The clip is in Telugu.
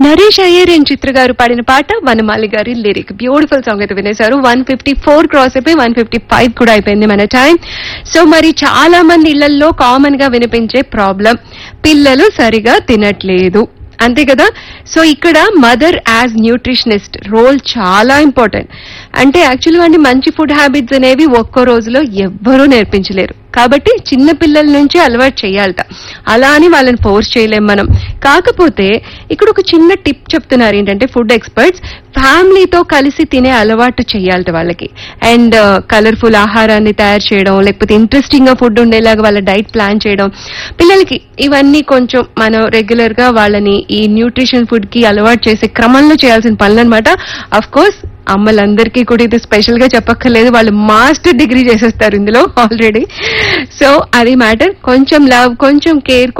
నరేష్ అయ్యర్ అండ్ చిత్ర గారు పాడిన పాట వనమాలి గారి లిరిక్ బ్యూటిఫుల్ సాంగ్ అయితే వినేశారు వన్ ఫిఫ్టీ ఫోర్ క్రాస్ అయిపోయి వన్ ఫిఫ్టీ ఫైవ్ కూడా అయిపోయింది మన టైం సో మరి చాలా మంది ఇళ్లలో కామన్ గా వినిపించే ప్రాబ్లం పిల్లలు సరిగా తినట్లేదు అంతే కదా సో ఇక్కడ మదర్ యాజ్ న్యూట్రిషనిస్ట్ రోల్ చాలా ఇంపార్టెంట్ అంటే యాక్చువల్గా అండి మంచి ఫుడ్ హ్యాబిట్స్ అనేవి ఒక్కో రోజులో ఎవ్వరూ నేర్పించలేరు కాబట్టి చిన్న పిల్లల నుంచి అలవాటు చేయాలట అలా అని వాళ్ళని ఫోర్స్ చేయలేం మనం కాకపోతే ఇక్కడ ఒక చిన్న టిప్ చెప్తున్నారు ఏంటంటే ఫుడ్ ఎక్స్పర్ట్స్ ఫ్యామిలీతో కలిసి తినే అలవాటు చేయాలట వాళ్ళకి అండ్ కలర్ఫుల్ ఆహారాన్ని తయారు చేయడం లేకపోతే ఇంట్రెస్టింగ్ గా ఫుడ్ ఉండేలాగా వాళ్ళ డైట్ ప్లాన్ చేయడం పిల్లలకి ఇవన్నీ కొంచెం మనం రెగ్యులర్ గా వాళ్ళని ఈ న్యూట్రిషన్ ఫుడ్ కి అలవాటు చేసే క్రమంలో చేయాల్సిన పనులు అనమాట అఫ్ కోర్స్ అమ్మలందరికీ కూడా ఇది స్పెషల్ గా చెప్పక్కర్లేదు వాళ్ళు మాస్టర్ డిగ్రీ చేసేస్తారు ఇందులో ఆల్రెడీ సో అది మ్యాటర్ కొంచెం లవ్ కొంచెం కేర్